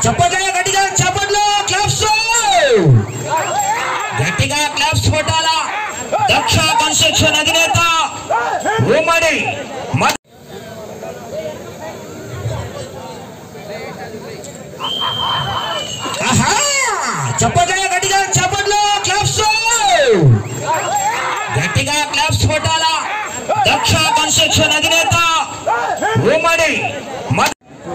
చెప్పగా గట్టిగా చప్పట్లు క్లాప్స్ గట్టిగా క్లాప్స్ కొట్టాలా దక్ష కన్స్ట్రక్షన్ అధినేత ఉమ్మడి మ- ఆహా! చెప్పగా గట్టిగా చప్పట్లు క్లాప్స్ గట్టిగా క్లాప్స్ కొట్టాలా దక్ష కన్స్ట్రక్షన్ అధినేత ఉమ్మడి మ-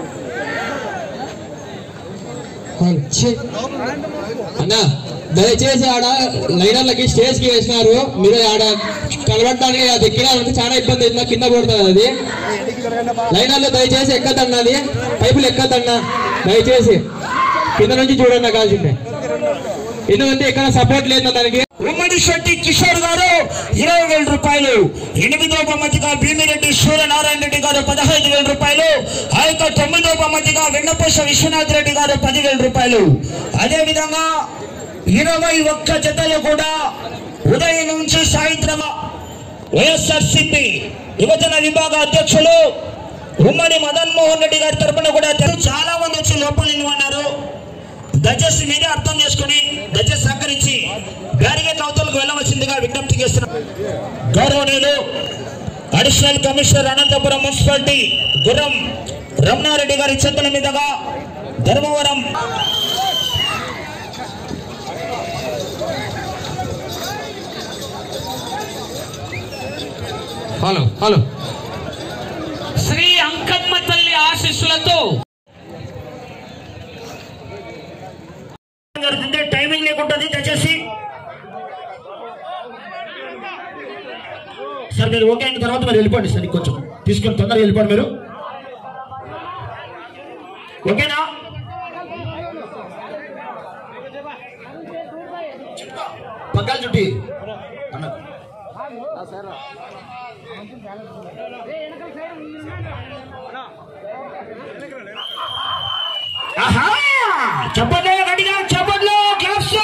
ఛీ. అన్న దయచేసి ఆడ లైనర్లకి స్టేజ్ కి వేసినారు మీరు ఆడ కలబడటానికి అది ఎక్కినారంటే చాలా ఇబ్బంది అవుతుంది కింద పడుతుంది అది లైనర్లు దయచేసి ఎక్కద్దన్నది పైపులు ఎక్కద్దన్నా దయచేసి కింద నుంచి చూడండి కాల్సిందే ఎందుకంటే ఎక్కడ సపోర్ట్ లేదు దానికి ఉమ్మడి శెట్టి కిషోర్ గారు ఇరవై వేల రూపాయలు ఎనిమిదో బహుమతిగా భీమిరెడ్డి సూర్యనారాయణ రెడ్డి గారు పదహైదు వేల రూపాయలు ఆ యొక్క తొమ్మిదో బహుమతిగా వెన్నపూస విశ్వనాథ్ రెడ్డి గారు పదివేల రూపాయలు అదే విధంగా ఇరవై ఒక్క జతలు కూడా ఉదయం నుంచి సాయంత్రం వైఎస్ఆర్సిపి యువజన విభాగ అధ్యక్షులు ఉమ్మడి మదన్ మోహన్ రెడ్డి గారి తరపున కూడా చాలా మంది వచ్చి లోపల నిలవన్నారు దయచేసి మీరే అర్థం చేసుకుని దయచేసి సహకరించి బ్యారిగేట్ అవతలకు వెళ్ళవలసిందిగా విజ్ఞప్తి చేస్తున్నాం గౌరవనీయులు అడిషనల్ కమిషనర్ అనంతపురం మున్సిపాలిటీ గుర్రం రమణారెడ్డి గారి చేతుల మీదుగా ధర్మవరం హలో హలో శ్రీ అంకమ్మ తల్లి ఆశీస్సులతో జరుగుతుంది టైమింగ్ లేకుంటుంది దయచేసి సార్ మీరు ఓకే అయిన తర్వాత మీరు వెళ్ళిపోండి సార్ కొంచెం తీసుకొని తొందరగా వెళ్ళిపోండి మీరు ఓకేనా పగ్గాలు చుట్టి అన్న ఆహా చెప్పండి గట్టిగా చెప్పండి క్లాప్స్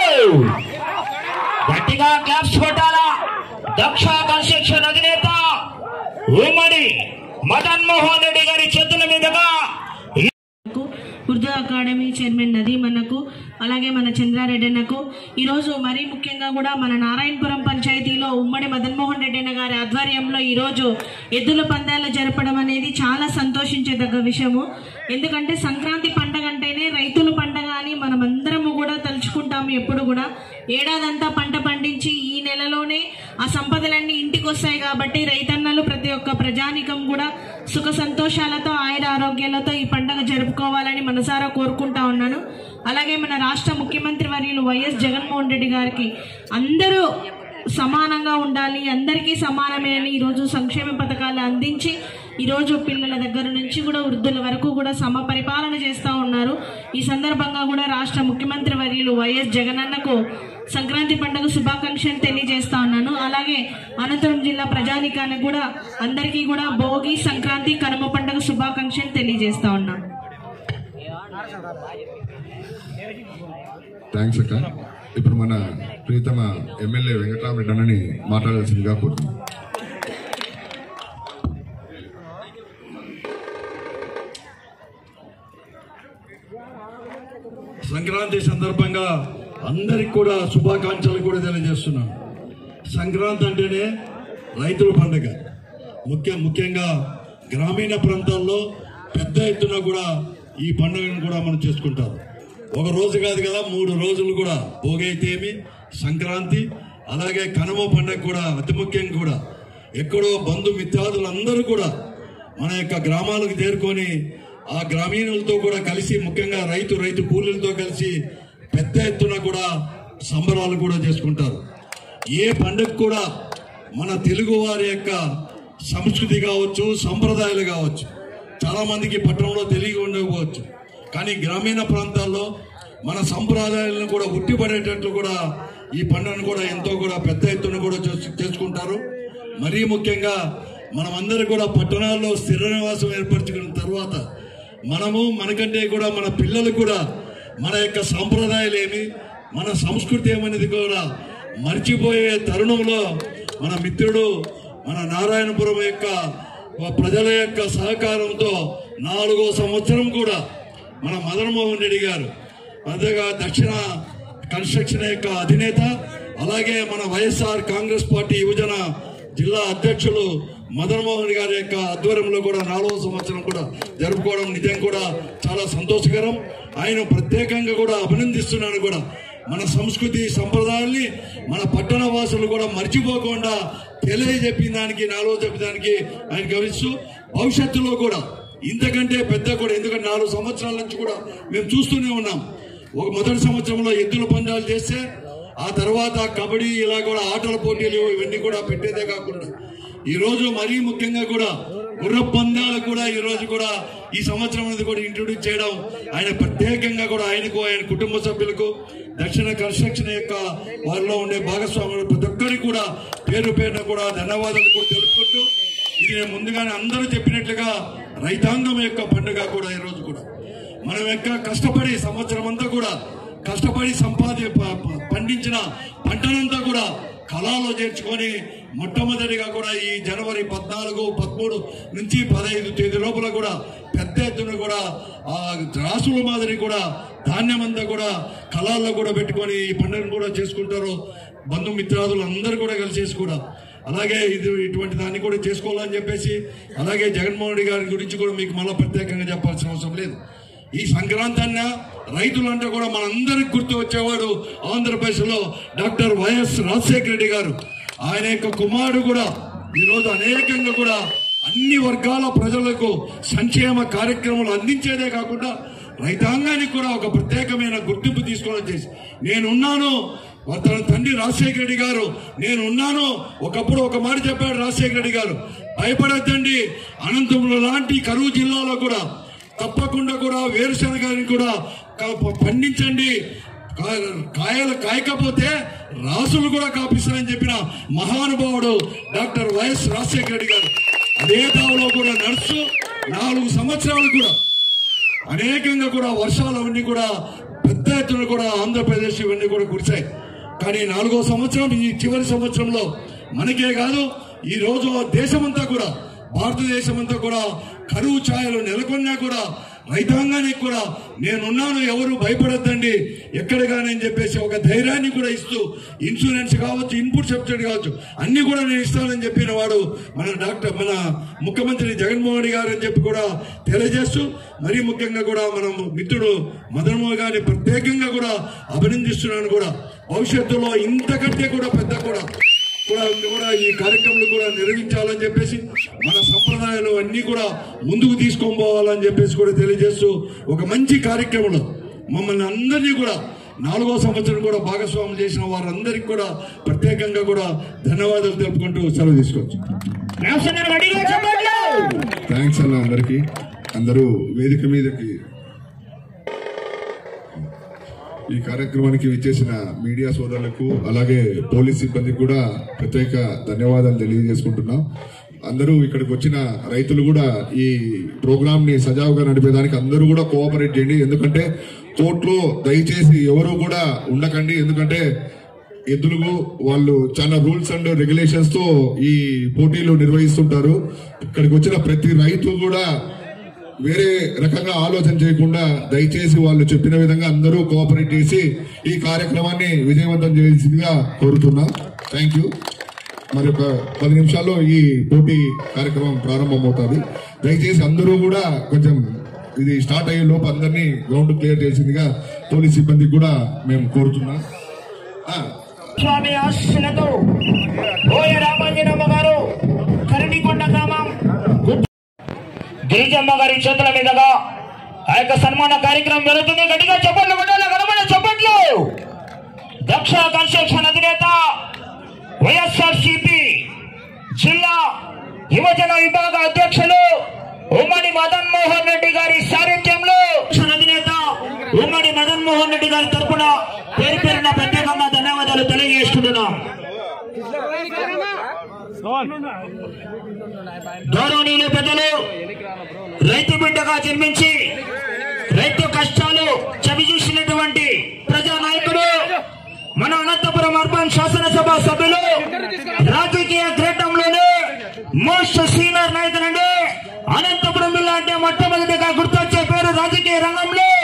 గట్టిగా క్లాప్స్ కొట్టాలా దక్ష కన్స్ట్రక్షన్ అధినేత ఉమ్మడి మదన్ మోహన్ రెడ్డి గారి చేతుల మీదుగా కు, ఉర్దూ అకాడమీ చైర్మన్ నదీమన్నకు అలాగే మన చంద్రారెడ్డి అన్నకు ఈరోజు మరీ ముఖ్యంగా కూడా మన నారాయణపురం పంచాయతీలో ఉమ్మడి మదన్మోహన్ రెడ్డి అన్న గారి ఆధ్వర్యంలో ఈరోజు ఎద్దుల పందాలు జరపడం అనేది చాలా సంతోషించదగ్గ విషయము ఎందుకంటే సంక్రాంతి పండగ అంటేనే రైతుల పండగ అని మనమందరము కూడా తలుచుకుంటాము ఎప్పుడు కూడా ఏడాదంతా పంట పండించి ఈ నెలలోనే ఆ సంపదలన్నీ ఇంటికి వస్తాయి కాబట్టి రైతన్నలు ప్రతి ఒక్క ప్రజానికం కూడా సుఖ సంతోషాలతో ఆయుర ఆరోగ్యాలతో ఈ పండుగ జరుపుకోవాలని మనసారా కోరుకుంటా ఉన్నాను అలాగే మన రాష్ట్ర ముఖ్యమంత్రి వర్యులు వైఎస్ జగన్మోహన్ రెడ్డి గారికి అందరూ సమానంగా ఉండాలి అందరికీ సమానమే అని ఈరోజు సంక్షేమ పథకాలు అందించి ఈరోజు పిల్లల దగ్గర నుంచి కూడా వృద్ధుల వరకు కూడా సమ పరిపాలన చేస్తూ ఉన్నారు ఈ సందర్భంగా కూడా రాష్ట్ర ముఖ్యమంత్రి వర్యులు వైఎస్ జగనన్నకు సంక్రాంతి పండుగ శుభాకాంక్షలు తెలియజేస్తా ఉన్నాను అలాగే అనంతపురం జిల్లా ప్రజానికానికి కూడా అందరికీ కూడా భోగి సంక్రాంతి కనుమ పండుగ శుభాకాంక్షలు తెలియజేస్తా ఉన్నాను థ్యాంక్స్ అక్క ఇప్పుడు మన ప్రీతమ ఎమ్మెల్యే వెంకటరామరెడ్డి అన్నని మాట్లాడాల్సిందిగా కోరుతున్నాం సంక్రాంతి సందర్భంగా అందరికి కూడా శుభాకాంక్షలు కూడా తెలియజేస్తున్నాను సంక్రాంతి అంటేనే రైతుల పండుగ ముఖ్య ముఖ్యంగా గ్రామీణ ప్రాంతాల్లో పెద్ద ఎత్తున కూడా ఈ పండుగను కూడా మనం చేసుకుంటారు ఒక రోజు కాదు కదా మూడు రోజులు కూడా భోగి అయితే ఏమి సంక్రాంతి అలాగే కనుమ పండుగ కూడా అతి ముఖ్యంగా కూడా ఎక్కడో బంధు మిత్రాదులందరూ కూడా మన యొక్క గ్రామాలకు చేరుకొని ఆ గ్రామీణులతో కూడా కలిసి ముఖ్యంగా రైతు రైతు కూలీలతో కలిసి పెద్ద ఎత్తున కూడా సంబరాలు కూడా చేసుకుంటారు ఏ పండుగ కూడా మన తెలుగు వారి యొక్క సంస్కృతి కావచ్చు సంప్రదాయాలు కావచ్చు చాలా మందికి పట్టణంలో తెలియ ఉండకపోవచ్చు కానీ గ్రామీణ ప్రాంతాల్లో మన సంప్రదాయాలను కూడా ఉట్టిపడేటట్లు కూడా ఈ పండుగను కూడా ఎంతో కూడా పెద్ద ఎత్తున కూడా చేసు- చేసుకుంటారు మరీ ముఖ్యంగా మనమందరం కూడా పట్టణాల్లో స్థిర నివాసం ఏర్పరచుకున్న తర్వాత మనము మనకంటే కూడా మన పిల్లలు కూడా మన యొక్క సాంప్రదాయాలు ఏమి మన సంస్కృతి ఏమనేది కూడా మర్చిపోయే తరుణంలో మన మిత్రుడు మన నారాయణపురం యొక్క ప్రజల యొక్క సహకారంతో నాలుగో సంవత్సరం కూడా మన మదన్ మోహన్ రెడ్డి గారు అదేగా దక్షిణ కన్స్ట్రక్షన్ యొక్క అధినేత అలాగే మన వైఎస్ఆర్ కాంగ్రెస్ పార్టీ యువజన జిల్లా అధ్యక్షులు మదన్ మోహన్ గారి యొక్క ఆధ్వర్యంలో కూడా నాలుగవ సంవత్సరం కూడా జరుపుకోవడం నిజం కూడా చాలా సంతోషకరం ఆయన ప్రత్యేకంగా కూడా అభినందిస్తున్నాను కూడా మన సంస్కృతి సంప్రదాయాల్ని మన పట్టణ వాసులు కూడా మర్చిపోకుండా తెలియజెప్పిన దానికి నాలుగో చెప్పడానికి ఆయన గమనిస్తూ భవిష్యత్తులో కూడా ఇంతకంటే పెద్ద కూడా ఎందుకంటే నాలుగు సంవత్సరాల నుంచి కూడా మేము చూస్తూనే ఉన్నాం ఒక మొదటి సంవత్సరంలో ఎద్దుల పందాలు చేస్తే ఆ తర్వాత కబడ్డీ ఇలా కూడా ఆటల పోటీలు ఇవన్నీ కూడా పెట్టేదే కాకుండా ఈ రోజు మరీ ముఖ్యంగా కూడా గుర్ర పందాలు కూడా ఈ రోజు కూడా ఈ సంవత్సరం అనేది కూడా ఇంట్రొడ్యూస్ చేయడం ఆయన ప్రత్యేకంగా కూడా ఆయనకు ఆయన కుటుంబ సభ్యులకు దక్షిణ కన్స్ట్రక్షన్ యొక్క వారిలో ఉండే భాగస్వాములు ప్రతి ఒక్కరికి కూడా పేరు పేరున కూడా ధన్యవాదాలు కూడా తెలుపుకుంటూ ఇది నేను ముందుగానే అందరూ చెప్పినట్లుగా రైతాంగం యొక్క పండుగ కూడా ఈ రోజు కూడా మనం యొక్క కష్టపడి సంవత్సరం అంతా కూడా కష్టపడి సంపాది ప- ప- పండించిన పంటనంతా కూడా కళాలో చేర్చుకొని మొట్టమొదటిగా కూడా ఈ జనవరి పద్నాలుగు పదమూడు నుంచి పదహైదు తేదీ లోపల కూడా పెద్ద ఎత్తున కూడా ఆ రాసుల మాదిరి కూడా ధాన్యం అంతా కూడా కళాల్లో కూడా పెట్టుకొని ఈ పండుగను కూడా చేసుకుంటారు బంధుమిత్రాదులు అందరూ కూడా కలిసేసి కూడా అలాగే ఇది ఇటువంటి దాన్ని కూడా చేసుకోవాలని చెప్పేసి అలాగే జగన్మోహన్ రెడ్డి గారి గురించి కూడా మీకు మళ్ళీ ప్రత్యేకంగా చెప్పాల్సిన అవసరం లేదు ఈ సంక్రాంతి అన్న రైతులంటే కూడా మనందరికి గుర్తు వచ్చేవాడు ఆంధ్రప్రదేశ్ లో డాక్టర్ వైఎస్ రాజశేఖర రెడ్డి గారు ఆయన యొక్క కుమారుడు కూడా ఈరోజు అనేకంగా కూడా అన్ని వర్గాల ప్రజలకు సంక్షేమ కార్యక్రమాలు అందించేదే కాకుండా రైతాంగానికి కూడా ఒక ప్రత్యేకమైన గుర్తింపు తీసుకోవడం చేసి నేనున్నాను తన తండ్రి రాజశేఖర రెడ్డి గారు నేను ఉన్నాను ఒకప్పుడు ఒక మాట చెప్పాడు రాజశేఖర రెడ్డి గారు భయపడద్దండి అనంతపురం లాంటి కరువు జిల్లాలో కూడా తప్పకుండా కూడా వేరుశనగని కూడా క- పండించండి కా- కాయలు కాయకపోతే రాసులు కూడా కాపిస్తారని చెప్పిన మహానుభావుడు డాక్టర్ వైఎస్ రాజశేఖర రెడ్డి గారు అదే దావలో కూడా నడుస్తూ నాలుగు సంవత్సరాలు కూడా అనేకంగా కూడా వర్షాలు అవన్నీ కూడా పెద్ద ఎత్తున కూడా ఆంధ్రప్రదేశ్ ఇవన్నీ కూడా కురిశాయి కానీ నాలుగో సంవత్సరం ఈ చివరి సంవత్సరంలో మనకే కాదు ఈ రోజు దేశమంతా కూడా భారతదేశం అంతా కూడా కరువు ఛాయలు నెలకొన్నా కూడా రైతాంగానికి కూడా నేనున్నాను ఎవరు భయపడద్దండి ఎక్కడ కానీ చెప్పేసి ఒక ధైర్యాన్ని కూడా ఇస్తూ ఇన్సూరెన్స్ కావచ్చు ఇన్పుట్ సబ్సిడీ కావచ్చు అన్ని కూడా నేను ఇస్తానని చెప్పిన వాడు మన డాక్టర్ మన ముఖ్యమంత్రి జగన్మోహన్ రెడ్డి గారు అని చెప్పి కూడా తెలియజేస్తూ మరీ ముఖ్యంగా కూడా మన మిత్రుడు మదన్ మోహన్ గారిని ప్రత్యేకంగా కూడా అభినందిస్తున్నాను కూడా భవిష్యత్తులో ఇంతకంటే కూడా పెద్ద కూడా కూడా కూడా ఈ కార్యక్రమాలు కూడా నిర్వహించాలని చెప్పేసి మన సంప్రదాయాలు అన్ని కూడా ముందుకు తీసుకొని పోవాలని చెప్పేసి కూడా తెలియజేస్తూ ఒక మంచి కార్యక్రమంలో మమ్మల్ని అందరినీ కూడా నాలుగో సంవత్సరం కూడా భాగస్వాములు చేసిన వారందరికీ కూడా ప్రత్యేకంగా కూడా ధన్యవాదాలు తెలుపుకుంటూ సెలవు తీసుకోవచ్చు థ్యాంక్స్ అన్న అందరికి అందరూ వేదిక మీదకి ఈ కార్యక్రమానికి విచ్చేసిన మీడియా సోదరులకు అలాగే పోలీస్ సిబ్బందికి కూడా ప్రత్యేక ధన్యవాదాలు తెలియజేసుకుంటున్నాం అందరూ ఇక్కడికి వచ్చిన రైతులు కూడా ఈ ప్రోగ్రామ్ ని సజావుగా నడిపేదానికి అందరూ కూడా కోఆపరేట్ చేయండి ఎందుకంటే కోర్టులో దయచేసి ఎవరు కూడా ఉండకండి ఎందుకంటే ఎద్దులు వాళ్ళు చాలా రూల్స్ అండ్ రెగ్యులేషన్స్ తో ఈ పోటీలు నిర్వహిస్తుంటారు ఇక్కడికి వచ్చిన ప్రతి రైతు కూడా వేరే రకంగా ఆలోచన చేయకుండా దయచేసి వాళ్ళు చెప్పిన విధంగా అందరూ కోఆపరేట్ చేసి ఈ కార్యక్రమాన్ని విజయవంతం చేయాల్సిందిగా కోరుతున్నా థ్యాంక్ యూ మరి ఒక పది నిమిషాల్లో ఈ పోటీ కార్యక్రమం ప్రారంభమవుతుంది దయచేసి అందరూ కూడా కొంచెం ఇది స్టార్ట్ అయ్యే లోపు అందరినీ గ్రౌండ్ క్లియర్ చేసిందిగా పోలీస్ సిబ్బందికి కూడా మేము కోరుతున్నాం ఆ, స్వామి ఆశీస్సులతో ఓయ రామాంజనమ్మ గారు కరణికొండ గ్రామం గుడ్- గిరిజమ్మ గారి చేతుల మీదుగా ఆ యొక్క సన్మాన కార్యక్రమం జరుగుతుంది గట్టిగా చెప్పట్లు కొట్టాలి గడపడ చెప్పట్లు దక్ష కన్స్ట్రక్షన్ అధినేత వైఎస్ఆర్ సిపి జిల్లా యువజన విభాగ అధ్యక్షులు ఉమ్మడి మదన్ మోహన్ రెడ్డి గారి సారథ్యంలో అధినేత ఉమ్మడి మదన్ మోహన్ రెడ్డి గారి తరపున పేరు పేరున ప్రత్యేకంగా ధన్యవాదాలు తెలియజేసుకుంటున్నాం గౌరవనీయులు పెద్దలు రైతు బిడ్డగా జన్మించి రైతు కష్టాలు చవి చూసినటువంటి ప్రజా నాయకుడు మన అనంతపురం అర్బన్ శాసనసభ సభ్యులు రాజకీయ గ్రేటంలోనే మోస్ట్ సీనియర్ నాయకులండి అనంతపురం జిల్లా అంటే మొట్టమొదటిగా గుర్తొచ్చే పేరు రాజకీయ రంగంలో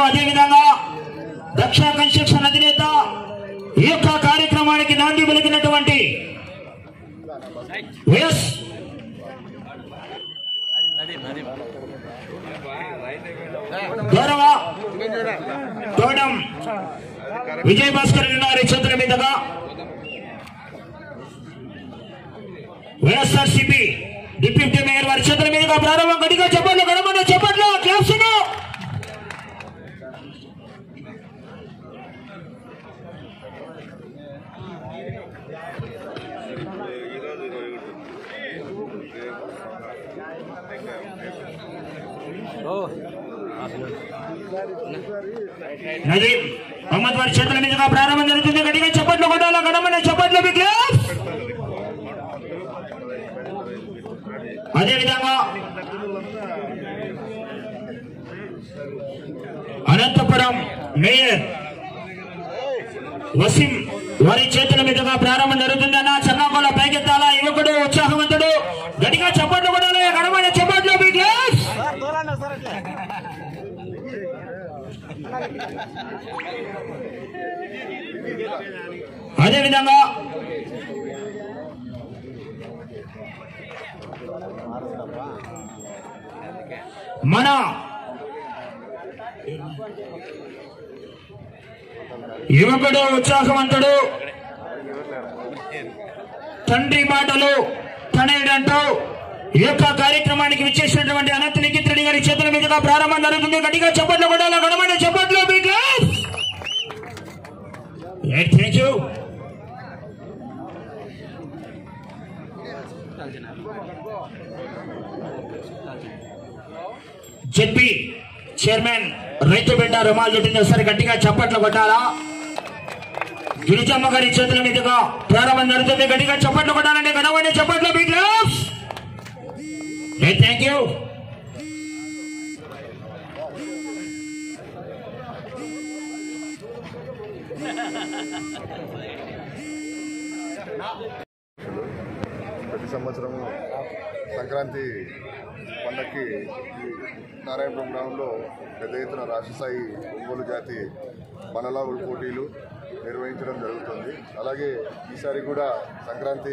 అదేవిధంగా దక్ష కన్స్ట్రక్షన్ అధినేత ఈ యొక్క కార్యక్రమానికి నాంది పలికినటువంటి వైఎస్ గౌరవ తోడం విజయ్ భాస్కర్ గారి చేతుల మీదుగా వైఎస్ఆర్ సిపి డిప్యూటీ మేయర్ వారి చేతుల మీదుగా ప్రారంభం గడిగా చెప్పట్లు గడమని చెప్పట్లు క్లాప్స్ నదీం మహమ్మద్ వారి చేతుల మీదుగా ప్రారంభం జరుగుతుంది గడిగా చెప్పట్లు కొట్టాలా గడమని చెప్పట్లు మీ క్లాప్స్ అదేవిధంగా అనంతపురం మేయర్ వసీం వారి చేతుల మీదుగా ప్రారంభం జరుగుతుందన్న చన్నాకోల పైకెత్తాల యువకుడు ఉత్సాహవంతుడు గట్టిగా చప్పట్లు కొడాలి గడమైన చప్పట్లు మీ గ్లాస్ అదేవిధంగా మన యువకుడు ఉత్సాహవంతుడు తండ్రి మాటలు తనయుడంటూ ఈ యొక్క కార్యక్రమానికి విచ్చేసినటువంటి అనంత లిఖిత్ రెడ్డి గారి చేతుల మీదుగా ప్రారంభం జరుగుతుంది గట్టిగా చప్పట్లు కొట్టాలి గడమైన చప్పట్లు థ్యాంక్ యూ జెడ్పీ చైర్మన్ రైతు బిడ్డ రుమాల్ చుట్టింది ఒకసారి గట్టిగా చప్పట్లు కొట్టాలా గిరిజమ్మ గారి చేతుల మీదుగా ప్రారంభం జరుగుతుంది గట్టిగా చప్పట్లు కొట్టాలంటే గడవని చప్పట్లు బిగ్ గ్లాస్ థ్యాంక్ యూ ప్రతి సంవత్సరము సంక్రాంతి పండక్కి ఈ నారాయణపురం గ్రామంలో పెద్ద ఎత్తున రాష్ట్రస్థాయి ఒంగోలు జాతి మనలావుడు పోటీలు నిర్వహించడం జరుగుతుంది అలాగే ఈసారి కూడా సంక్రాంతి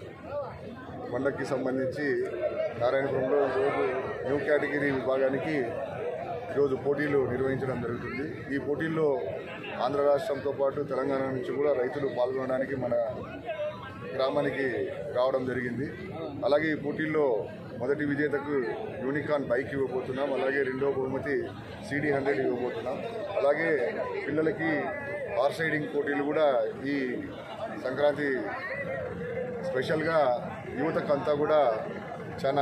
పండక్కి సంబంధించి నారాయణపురంలో ఈరోజు న్యూ కేటగిరీ విభాగానికి ఈరోజు పోటీలు నిర్వహించడం జరుగుతుంది ఈ పోటీల్లో ఆంధ్ర రాష్ట్రంతో పాటు తెలంగాణ నుంచి కూడా రైతులు పాల్గొనడానికి మన గ్రామానికి రావడం జరిగింది అలాగే ఈ పోటీల్లో మొదటి విజేతకు యూనికాన్ బైక్ ఇవ్వబోతున్నాం అలాగే రెండో బహుమతి సిడి హండ్రెడ్ ఇవ్వబోతున్నాం అలాగే పిల్లలకి హార్స్ రైడింగ్ పోటీలు కూడా ఈ సంక్రాంతి స్పెషల్గా యువతకు అంతా కూడా చాలా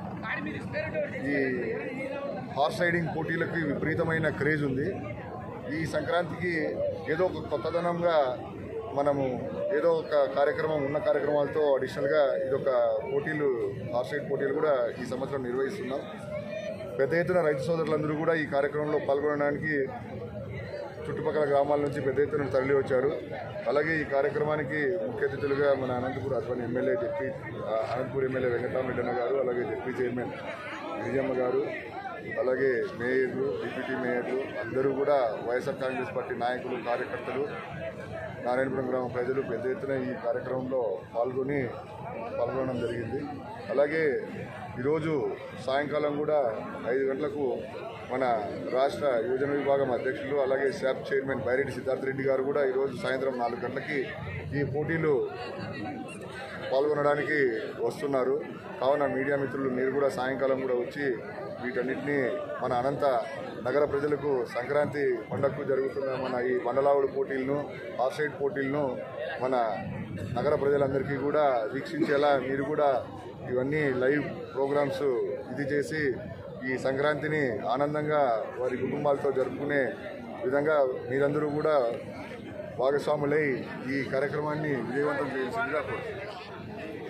ఈ హార్స్ రైడింగ్ పోటీలకి విపరీతమైన క్రేజ్ ఉంది ఈ సంక్రాంతికి ఏదో ఒక కొత్తదనంగా మనము ఏదో ఒక కార్యక్రమం ఉన్న కార్యక్రమాలతో అడిషనల్గా ఇదొక పోటీలు హార్స్ రైడ్ పోటీలు కూడా ఈ సంవత్సరం నిర్వహిస్తున్నాం పెద్ద ఎత్తున రైతు సోదరులందరూ కూడా ఈ కార్యక్రమంలో పాల్గొనడానికి చుట్టుపక్కల గ్రామాల నుంచి పెద్ద ఎత్తున తరలి వచ్చారు అలాగే ఈ కార్యక్రమానికి ముఖ్య అతిథులుగా మన అనంతపూర్ అర్బన్ ఎమ్మెల్యే జెడ్పీ ఆ, అనంతపూర్ ఎమ్మెల్యే వెంకటరామరెడ్డన్న గారు అలాగే జెడ్పీ చైర్మన్ గిరిజమ్మ గారు అలాగే మేయర్లు డిప్యూటీ మేయర్లు అందరూ కూడా వైఎస్ఆర్ కాంగ్రెస్ పార్టీ నాయకులు కార్యకర్తలు నారాయణపురం గ్రామ ప్రజలు పెద్ద ఎత్తున ఈ కార్యక్రమంలో పాల్గొని పాల్గొనడం జరిగింది అలాగే ఈరోజు సాయంకాలం కూడా ఐదు గంటలకు మన రాష్ట్ర యువజన విభాగం అధ్యక్షులు అలాగే శాప్ చైర్మన్ బైరెడ్డి సిద్ధార్థ రెడ్డి గారు కూడా ఈరోజు సాయంత్రం నాలుగు గంటలకి ఈ పోటీలు పాల్గొనడానికి వస్తున్నారు కావున మీడియా మిత్రులు మీరు కూడా సాయంకాలం కూడా వచ్చి వీటన్నిటినీ మన అనంత నగర ప్రజలకు సంక్రాంతి పండగకు జరుగుతున్న మన ఈ బండలావుడు పోటీలను ఆఫ్సైడ్ పోటీలను మన నగర ప్రజలందరికీ కూడా వీక్షించేలా మీరు కూడా ఇవన్నీ లైవ్ ప్రోగ్రామ్స్ ఇది చేసి ఈ సంక్రాంతిని ఆనందంగా వారి కుటుంబాలతో జరుపుకునే విధంగా మీరందరూ కూడా భాగస్వాములై ఈ కార్యక్రమాన్ని విజయవంతం చేయాల్సిందిగా కోరుతున్నాను